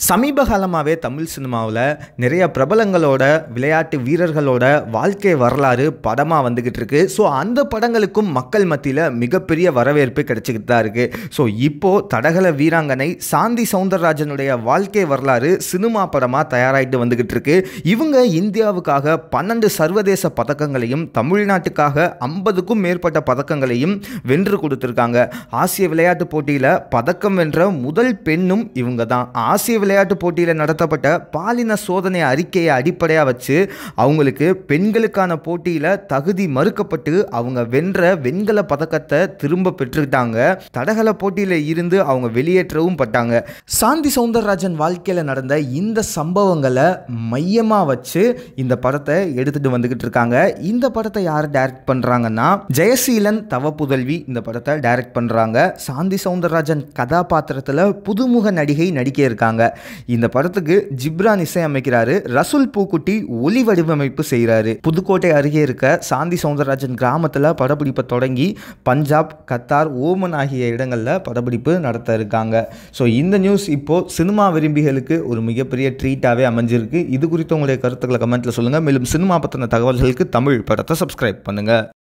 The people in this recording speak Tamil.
சமீப காலமாகவே தமிழ் சினிமாவில் நிறைய பிரபலங்களோட விளையாட்டு வீரர்களோட வாழ்க்கை வரலாறு படமாக வந்துக்கிட்டு இருக்கு ஸோ அந்த படங்களுக்கும் மக்கள் மத்தியில் மிகப்பெரிய வரவேற்பு கிடைச்சிக்கிட்டு தான் இருக்கு ஸோ இப்போ தடகள வீராங்கனை சாந்தி சவுந்தரராஜனுடைய வாழ்க்கை வரலாறு சினிமா படமாக தயாராகிட்டு வந்துக்கிட்டு இருக்கு இவங்க இந்தியாவுக்காக பன்னெண்டு சர்வதேச பதக்கங்களையும் தமிழ்நாட்டுக்காக ஐம்பதுக்கும் மேற்பட்ட பதக்கங்களையும் வென்று கொடுத்துருக்காங்க ஆசிய விளையாட்டு போட்டியில் பதக்கம் வென்ற முதல் பெண்ணும் இவங்க தான் ஆசிய விளையாட்டு போட்டியில் நடத்தப்பட்ட பாலின சோதனை அறிக்கையை அடிப்படையாக வச்சு அவங்களுக்கு பெண்களுக்கான போட்டியில் தகுதி மறுக்கப்பட்டு அவங்க வென்ற வெண்கல பதக்கத்தை திரும்ப பெற்றுக்கிட்டாங்க தடகள போட்டியில் இருந்து அவங்க வெளியேற்றவும் பட்டாங்க சாந்தி சவுந்தரராஜன் வாழ்க்கையில் நடந்த இந்த சம்பவங்களை மையமாக வச்சு இந்த படத்தை எடுத்துட்டு வந்துகிட்டு இருக்காங்க இந்த படத்தை யார் டைரக்ட் பண்ணுறாங்கன்னா ஜெயசீலன் தவ புதல்வி இந்த படத்தை டைரக்ட் பண்ணுறாங்க சாந்தி சவுந்தரராஜன் கதாபாத்திரத்தில் புதுமுக நடிகை நடிக்க இருக்காங்க இந்த படத்துக்கு ஜிப்ரான் இசையமைக்கிறாரு ரசூல் பூக்குட்டி ஒலி வடிவமைப்பு செய்கிறாரு புதுக்கோட்டை அருகே இருக்க சாந்தி சவுந்தரராஜன் கிராமத்தில் படப்பிடிப்பை தொடங்கி பஞ்சாப் கத்தார் ஓமன் ஆகிய இடங்களில் படப்பிடிப்பு நடத்த இருக்காங்க ஸோ இந்த நியூஸ் இப்போது சினிமா விரும்பிகளுக்கு ஒரு மிகப்பெரிய ட்ரீட்டாகவே அமைஞ்சிருக்கு இது குறித்து உங்களுடைய கருத்துக்களை கமெண்ட்டில் சொல்லுங்கள் மேலும் சினிமா பற்றின தகவல்களுக்கு தமிழ் படத்தை சப்ஸ்கிரைப் பண்ணுங்கள்